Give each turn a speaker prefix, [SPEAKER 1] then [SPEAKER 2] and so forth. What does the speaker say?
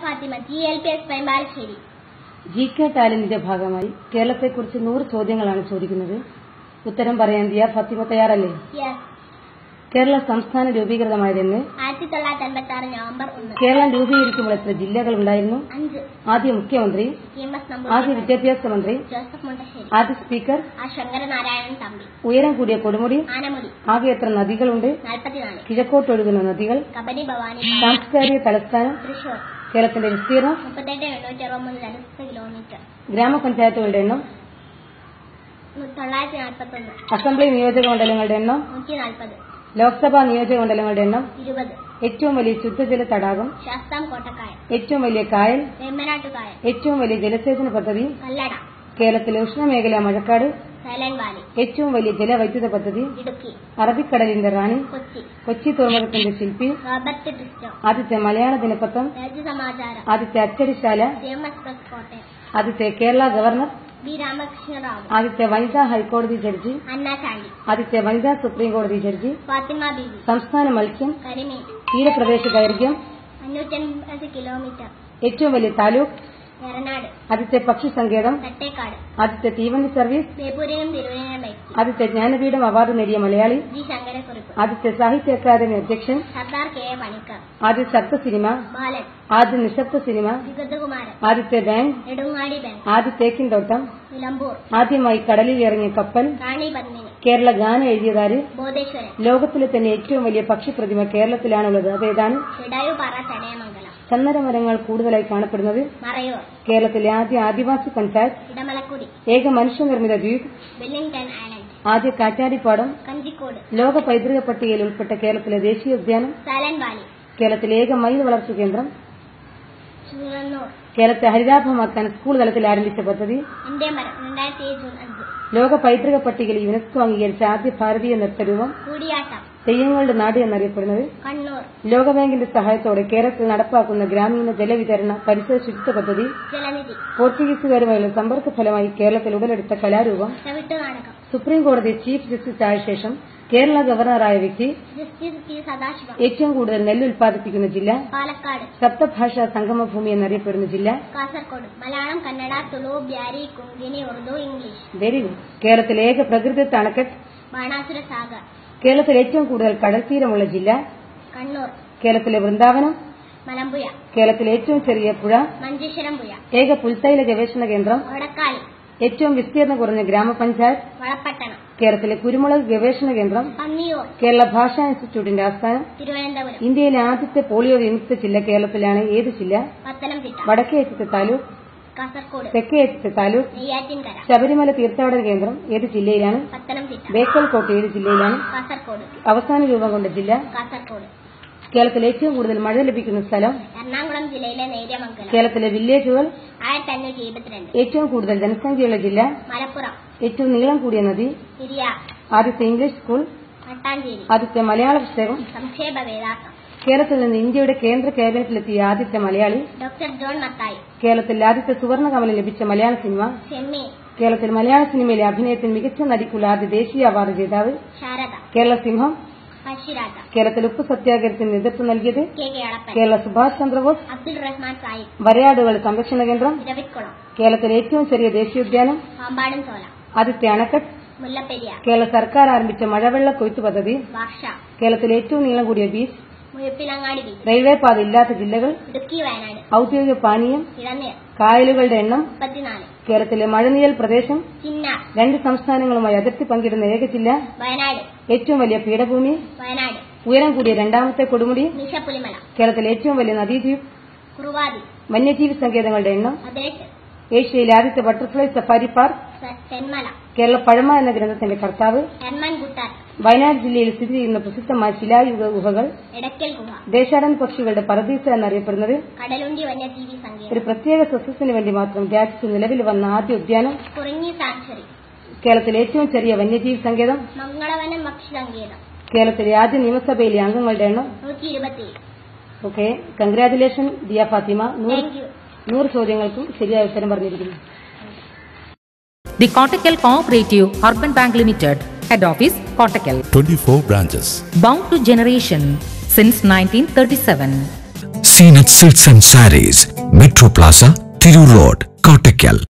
[SPEAKER 1] Fathima G L P S Perumpalassery
[SPEAKER 2] G K ടാലന്റിന്റെ ഭാഗമായി കേരളത്തെക്കുറിച്ച് നൂറ് ചോദ്യങ്ങളാണ് ചോദിക്കുന്നത് ഉത്തരം പറയാൻ ദിയ ഫാത്തിമ തയ്യാറല്ലേ
[SPEAKER 1] യെസ്
[SPEAKER 2] കേരള സംസ്ഥാനം രൂപീകൃതമായതെന്ന്
[SPEAKER 1] ആയിരത്തി തൊള്ളായിരത്തി അൻപത്തി ആറ് നവംബർ ഒന്ന്
[SPEAKER 2] കേരളം രൂപീകരിക്കുമ്പോൾ എത്ര ജില്ലകൾ ഉണ്ടായിരുന്നു
[SPEAKER 1] അഞ്ച്
[SPEAKER 2] ആദ്യ മുഖ്യമന്ത്രി
[SPEAKER 1] ഇ എം എസ്
[SPEAKER 2] ആദ്യ
[SPEAKER 1] നമ്പൂതിരി
[SPEAKER 2] വിദ്യാഭ്യാസ മന്ത്രി
[SPEAKER 1] ജോസഫ് മുണ്ടശ്ശേരി
[SPEAKER 2] ആദ്യ സ്പീക്കർ
[SPEAKER 1] ആ ശങ്കരനാരായണൻ തമ്പി
[SPEAKER 2] ഉയരം കൂടിയ കൊടുമുടി
[SPEAKER 1] ആനമുടി
[SPEAKER 2] ആകെ എത്ര നദികളുണ്ട്
[SPEAKER 1] നാൽപ്പത്തിനാല്
[SPEAKER 2] കിഴക്കോട്ടൊഴുകുന്ന നദികൾ
[SPEAKER 1] കബനി ഭവാനി
[SPEAKER 2] സാംസ്കാരിക തലസ്ഥാനം
[SPEAKER 1] തൃശൂർ
[SPEAKER 2] കേരളത്തിന്റെ വിസ്തീർണം
[SPEAKER 1] മുപ്പത്തെട്ട് എണ്ണൂറ്റി അറുപത് ചതുരശ്ര കിലോമീറ്റർ
[SPEAKER 2] ഗ്രാമപഞ്ചായത്തുകളുടെ എണ്ണം
[SPEAKER 1] തൊള്ളായിരത്തി നാൽപ്പത്തി ഒന്ന്
[SPEAKER 2] അസംബ്ലി നിയോജക മണ്ഡലങ്ങളുടെ എണ്ണം
[SPEAKER 1] നൂറ്റി നാൽപ്പത്
[SPEAKER 2] ലോക്സഭാ നിയോജക മണ്ഡലങ്ങളുടെ എണ്ണം
[SPEAKER 1] ഇരുപത്
[SPEAKER 2] ഏറ്റവും വലിയ ശുദ്ധജല തടാകം
[SPEAKER 1] ശാസ്താം കോട്ടക്കായൽ
[SPEAKER 2] ഏറ്റവും വലിയ കായൽ
[SPEAKER 1] വെമ്മനാട്ടുകായൽ
[SPEAKER 2] ഏറ്റവും വലിയ ജലസേചന പദ്ധതി
[SPEAKER 1] കല്ലട
[SPEAKER 2] കേരളത്തിലെ ഉഷ്ണമേഖലാ മഴക്കാട്
[SPEAKER 1] സൈലന്റ് വാലി
[SPEAKER 2] ഏറ്റവും വലിയ ജലവൈദ്യുത പദ്ധതി
[SPEAKER 1] ഇടുക്കി
[SPEAKER 2] അറബിക്കടലിന്റെ റാണി
[SPEAKER 1] കൊച്ചി
[SPEAKER 2] കൊച്ചി തുറമുഖത്തിന്റെ ശില്പി
[SPEAKER 1] റോബർട്ട് ക്രിസ്റ്റോ
[SPEAKER 2] ആദ്യത്തെ മലയാള ദിനപത്രം
[SPEAKER 1] രാജ്യസമാചാരം
[SPEAKER 2] ആദ്യത്തെ അച്ചടിശാല
[SPEAKER 1] ജെ എം എക്സ്പ്രസ് കോട്ടയം
[SPEAKER 2] ആദ്യത്തെ കേരള ഗവർണർ
[SPEAKER 1] ബി രാമകൃഷ്ണ റാവു
[SPEAKER 2] ആദ്യത്തെ വനിതാ ഹൈക്കോടതി ജഡ്ജി
[SPEAKER 1] അന്ന ചാണ്ടി
[SPEAKER 2] ആദ്യത്തെ വനിതാ സുപ്രീം കോടതി ജഡ്ജി
[SPEAKER 1] ഫാത്തിമ ബീവി
[SPEAKER 2] സംസ്ഥാന മത്സ്യം
[SPEAKER 1] കരിമീൻ
[SPEAKER 2] തീരപ്രദേശ ദൈർഘ്യം
[SPEAKER 1] അഞ്ഞൂറ്റൻപത് കിലോമീറ്റർ
[SPEAKER 2] ഏറ്റവും വലിയ താലൂക്ക്
[SPEAKER 1] എറനാട്
[SPEAKER 2] ആദ്യത്തെ പക്ഷി സങ്കേതം
[SPEAKER 1] തട്ടേക്കാട്
[SPEAKER 2] ആദ്യത്തെ തീവണ്ടി സർവീസ്
[SPEAKER 1] ബേപ്പൂരിനും തിരുവനന്തപുരം വ്യക്തി
[SPEAKER 2] ആദ്യത്തെ ജ്ഞാനപീഠം അവാർഡ് നേടിയ മലയാളി
[SPEAKER 1] ജി ശങ്കരക്കുറിപ്പ്
[SPEAKER 2] ആദ്യത്തെ സാഹിത്യ അക്കാദമി അധ്യക്ഷൻ
[SPEAKER 1] സർദാർ കെ എ പണിക്കർ
[SPEAKER 2] ആദ്യ ശബ്ദ സിനിമ
[SPEAKER 1] ബാലൻ
[SPEAKER 2] ആദ്യ നിശബ്ദ സിനിമ
[SPEAKER 1] വിഗതകുമാരൻ
[SPEAKER 2] ആദ്യത്തെ ബാങ്ക്
[SPEAKER 1] നെടുങ്ങാടി ബാങ്ക്
[SPEAKER 2] ആദ്യ തേക്കിൻതോട്ടം
[SPEAKER 1] നിലമ്പൂർ
[SPEAKER 2] ആദ്യമായി കടലിൽ ഇറങ്ങിയ കപ്പൽ
[SPEAKER 1] റാണി പത്മിനി
[SPEAKER 2] കേരള ഗാനം എഴുതിയതാര്
[SPEAKER 1] ബോധേശ്വരൻ
[SPEAKER 2] ലോകത്തിലെ തന്നെ ഏറ്റവും വലിയ പക്ഷിപ്രതിമ കേരളത്തിലാണുള്ളത് അതേതാണ്
[SPEAKER 1] ഷെഡായുപാറ ചടയമംഗലം
[SPEAKER 2] ചന്ദന മരങ്ങൾ കൂടുതലായി കാണപ്പെടുന്നത്
[SPEAKER 1] മറയൂർ
[SPEAKER 2] കേരളത്തിലെ ആദ്യ ആദിവാസി പഞ്ചായത്ത്
[SPEAKER 1] ഇടമലക്കുടി
[SPEAKER 2] ഏക മനുഷ്യനിർമ്മിത ദ്വീപ്
[SPEAKER 1] വെല്ലിംഗ്ടൺ ഐലൻഡ്
[SPEAKER 2] ആദ്യ കാറ്റാടിപ്പാടം
[SPEAKER 1] കഞ്ചിക്കോട്
[SPEAKER 2] ലോക പൈതൃക പട്ടികയിൽ ഉൾപ്പെട്ട കേരളത്തിലെ ദേശീയോദ്യാനം
[SPEAKER 1] സൈലന്റ് വാലി
[SPEAKER 2] കേരളത്തിലെ ഏക മയിൽ വളർച്ചു കേന്ദ്രം
[SPEAKER 1] ചുവന്നൂർ
[SPEAKER 2] കേരളത്തെ ഹരിതാഭമാക്കാൻ സ്കൂൾ തലത്തിൽ ആരംഭിച്ച പദ്ധതി
[SPEAKER 1] എന്റെ മരം രണ്ടായിരത്തി ഏഴ് ജൂൺ അഞ്ച്
[SPEAKER 2] ലോക പൈതൃക പട്ടികയിൽ യുനെസ്കോ അംഗീകരിച്ച ആദ്യ ഭാരതീയ നൃത്തരൂപം
[SPEAKER 1] കൂടിയാട്ടം
[SPEAKER 2] തെയ്യങ്ങളുടെ നാട് എന്നറിയപ്പെടുന്നത്
[SPEAKER 1] കണ്ണൂർ
[SPEAKER 2] ലോകബാങ്കിന്റെ സഹായത്തോടെ കേരളത്തിൽ നടപ്പാക്കുന്ന ഗ്രാമീണ ജലവിതരണ പരിസര ശുചിത്വ പദ്ധതി
[SPEAKER 1] ജലനിധി
[SPEAKER 2] പോർച്ചുഗീസുകാരുമായുള്ള സമ്പർക്ക ഫലമായി കേരളത്തിൽ ഉടലെടുത്ത കലാരൂപം
[SPEAKER 1] ചവിട്ടു നാടകം
[SPEAKER 2] സുപ്രീം കോടതി ചീഫ് ജസ്റ്റിസ് ആയ ശേഷം കേരള ഗവർണറായ വ്യക്തി
[SPEAKER 1] ജസ്റ്റിസ് ടി സദാശിവം
[SPEAKER 2] ഏറ്റവും കൂടുതൽ നെല്ല് ഉൽപ്പാദിപ്പിക്കുന്ന ജില്ല
[SPEAKER 1] പാലക്കാട്
[SPEAKER 2] സപ്തഭാഷാ സംഗമഭൂമി എന്നറിയപ്പെടുന്ന ജില്ല
[SPEAKER 1] Kasaragod Malayalam Kannada Tulu Beary Konkani Urdu English
[SPEAKER 2] very good കേരളത്തിലെ ഏക പ്രകൃതിദത്ത അണക്കെട്ട്
[SPEAKER 1] ബാണാസുര സാഗർ
[SPEAKER 2] കേരളത്തിൽ ഏറ്റവും കൂടുതൽ കടൽത്തീരമുള്ള ജില്ല
[SPEAKER 1] കണ്ണൂർ
[SPEAKER 2] കേരളത്തിലെ വൃന്ദാവനം
[SPEAKER 1] മലമ്പുഴ
[SPEAKER 2] കേരളത്തിലെ ഏറ്റവും ചെറിയ പുഴ
[SPEAKER 1] മഞ്ചേശ്വരം പുഴ
[SPEAKER 2] ഏക പുൽത്തൈല ഗവേഷണ കേന്ദ്രം
[SPEAKER 1] ഒടക്കാലി
[SPEAKER 2] ഏറ്റവും വിസ്തീർണം കുറഞ്ഞ ഗ്രാമപഞ്ചായത്ത്
[SPEAKER 1] വളപ്പട്ടണം
[SPEAKER 2] കേരളത്തിലെ കുരുമുളക് ഗവേഷണ കേന്ദ്രം
[SPEAKER 1] പന്നിയൂർ
[SPEAKER 2] കേരള ഭാഷാ ഇൻസ്റ്റിറ്റ്യൂട്ടിന്റെ ആസ്ഥാനം
[SPEAKER 1] തിരുവനന്തപുരം
[SPEAKER 2] ഇന്ത്യയിലെ ആദ്യത്തെ പോളിയോ വിമുക്ത ജില്ല കേരളത്തിലാണ് ഏത് ജില്ല
[SPEAKER 1] പത്തനംതിട്ട
[SPEAKER 2] വടക്കേ അറ്റത്തെ താലൂക്ക്
[SPEAKER 1] കാസർഗോഡ്
[SPEAKER 2] തെക്കേ അറ്റത്തെ താലൂക്ക്
[SPEAKER 1] നെയ്യാറ്റിൻകര
[SPEAKER 2] ശബരിമല തീർത്ഥാടന കേന്ദ്രം ഏത് ജില്ലയിലാണ്
[SPEAKER 1] പത്തനംതിട്ട
[SPEAKER 2] ബേക്കൽ കോട്ട ഏത് ജില്ലയിലാണ്
[SPEAKER 1] കാസർഗോഡ്
[SPEAKER 2] അവസാന രൂപം കൊണ്ട ജില്ല
[SPEAKER 1] കാസർഗോഡ്
[SPEAKER 2] കേരളത്തിൽ ഏറ്റവും കൂടുതൽ മഴ ലഭിക്കുന്ന സ്ഥലം
[SPEAKER 1] എറണാകുളം ജില്ലയിലെ നേര്യമംഗലം
[SPEAKER 2] കേരളത്തിലെ വില്ലേജുകൾ
[SPEAKER 1] ആയിരത്തി അഞ്ഞൂറ്റി എഴുപത്തിരണ്ട്
[SPEAKER 2] ഏറ്റവും കൂടുതൽ ജനസംഖ്യയുള്ള ജില്ല
[SPEAKER 1] മലപ്പുറം
[SPEAKER 2] ഏറ്റവും നീളം കൂടിയ നദി
[SPEAKER 1] തിരിയ
[SPEAKER 2] ആദ്യത്തെ ഇംഗ്ലീഷ് സ്കൂൾ
[SPEAKER 1] മട്ടാഞ്ചേരി
[SPEAKER 2] ആദ്യത്തെ മലയാള പുസ്തകം
[SPEAKER 1] സംക്ഷേപ വേദാസം
[SPEAKER 2] കേരളത്തിൽ നിന്ന് ഇന്ത്യയുടെ കേന്ദ്ര ക്യാബിനറ്റിലെത്തിയ ആദ്യത്തെ മലയാളി
[SPEAKER 1] ഡോക്ടർ ജോൺ മത്തായി
[SPEAKER 2] കേരളത്തിൽ ആദ്യത്തെ സുവർണ കമലം ലഭിച്ച മലയാള സിനിമ
[SPEAKER 1] ഷെമ്മി
[SPEAKER 2] കേരളത്തിൽ മലയാള സിനിമയിലെ അഭിനയത്തിന് മികച്ച നടിക്കുള്ള ആദ്യ ദേശീയ അവാർഡ് ജേതാവ്
[SPEAKER 1] ശാരദ
[SPEAKER 2] കേരള സിംഹം
[SPEAKER 1] പശിരാജ
[SPEAKER 2] കേരളത്തിൽ ഉപ്പ് സത്യാഗ്രഹത്തിന് നേതൃത്വം നൽകിയത്
[SPEAKER 1] കെ കെ അളപ്പൻ
[SPEAKER 2] കേരള സുഭാഷ് ചന്ദ്രബോസ്
[SPEAKER 1] അബ്ദുൾ റഹ്മാൻ സാഹിബ്
[SPEAKER 2] വരയാടുകൾ സംരക്ഷണ കേന്ദ്രം
[SPEAKER 1] ഇരവിക്കുളം
[SPEAKER 2] കേരളത്തിലെ ഏറ്റവും ചെറിയ ദേശീയോദ്യാനം
[SPEAKER 1] പാമ്പാടും ചോല
[SPEAKER 2] ആദ്യത്തെ അണക്കെട്ട്
[SPEAKER 1] മുല്ലപ്പെരിയാർ
[SPEAKER 2] കേരള സർക്കാർ ആരംഭിച്ച മഴവെള്ള കൊയ്ത്തു പദ്ധതി
[SPEAKER 1] വർഷ
[SPEAKER 2] കേരളത്തിലെ ഏറ്റവും നീളം കൂടിയ ബീച്ച്
[SPEAKER 1] മുഴപ്പിലങ്ങാടി ബീച്ച്
[SPEAKER 2] റെയിൽവേ പാത ഇല്ലാത്ത ജില്ലകൾ
[SPEAKER 1] ഇടുക്കി വയനാട്
[SPEAKER 2] ഔദ്യോഗിക പാനീയം
[SPEAKER 1] ഇളനീർ
[SPEAKER 2] കായലുകളുടെ എണ്ണം
[SPEAKER 1] മുപ്പത്തിനാല്
[SPEAKER 2] കേരളത്തിലെ മഴനിഴൽ പ്രദേശം
[SPEAKER 1] ചിന്നാർ
[SPEAKER 2] രണ്ട് സംസ്ഥാനങ്ങളുമായി അതിർത്തി പങ്കിടുന്ന ഏക ജില്ല
[SPEAKER 1] വയനാട്
[SPEAKER 2] ഏറ്റവും വലിയ പീഠഭൂമി
[SPEAKER 1] വയനാട്
[SPEAKER 2] ഉയരം കൂടിയ രണ്ടാമത്തെ കൊടുമുടി
[SPEAKER 1] നിശപ്പുലിമല
[SPEAKER 2] കേരളത്തിലെ ഏറ്റവും വലിയ നദീദ്വീപ്
[SPEAKER 1] കുറുവാതി
[SPEAKER 2] വന്യജീവി സങ്കേതങ്ങളുടെ എണ്ണം
[SPEAKER 1] പതിനെട്ട്
[SPEAKER 2] ഏഷ്യയിലെ ആദ്യത്തെ ബട്ടർഫ്ലൈ സഫാരി പാർക്ക്
[SPEAKER 1] സ- തെന്മല
[SPEAKER 2] കേരള പഴമ എന്ന ഗ്രന്ഥത്തിന്റെ കർത്താവ്
[SPEAKER 1] ഹെർമൻ ഗുട്ടാർ
[SPEAKER 2] വയനാട് ജില്ലയിൽ സ്ഥിതി ചെയ്യുന്ന പ്രസിദ്ധമായ ശിലായുഗ ഗുഹകൾ
[SPEAKER 1] എടക്കൽ ഗുഹ
[SPEAKER 2] ദേശാടൻ പക്ഷികളുടെ പരദീസ എന്നറിയപ്പെടുന്നത്
[SPEAKER 1] കടലുണ്ടി വന്യജീവി
[SPEAKER 2] ഒരു
[SPEAKER 1] സങ്കേതം
[SPEAKER 2] പ്രത്യേക സസ്യത്തിന് വേണ്ടി മാത്രം രാജ്യത്ത് നിലവിൽ വന്ന ആദ്യ ഉദ്യാനം
[SPEAKER 1] കുറിഞ്ഞി സാങ്ച്വറി
[SPEAKER 2] കേരളത്തിലെ ഏറ്റവും ചെറിയ വന്യജീവി സങ്കേതം
[SPEAKER 1] മംഗളവനം പക്ഷി സങ്കേതം
[SPEAKER 2] കേരളത്തിലെ ആദ്യ നിയമസഭയിലെ അംഗങ്ങളുടെ എണ്ണം
[SPEAKER 1] നൂറ്റി ഇരുപത്തിയേഴ്
[SPEAKER 2] ഓക്കെ കൺഗ്രാറ്റുലേഷൻ ദിയ ഫാത്തിമ നൂറ്
[SPEAKER 1] താങ്ക് യു
[SPEAKER 2] നൂറ് ചോദ്യങ്ങൾക്കും ശരിയായ ഉത്തരം പറഞ്ഞിരിക്കുന്നു
[SPEAKER 3] The Kottakkal Cooperative Urban Bank Limited, Head Office, Kottakkal,
[SPEAKER 4] 24 branches.
[SPEAKER 3] bound to generation since 1937.
[SPEAKER 5] Seen at Silks and Saris,
[SPEAKER 4] metro plaza Tirur road Kottakkal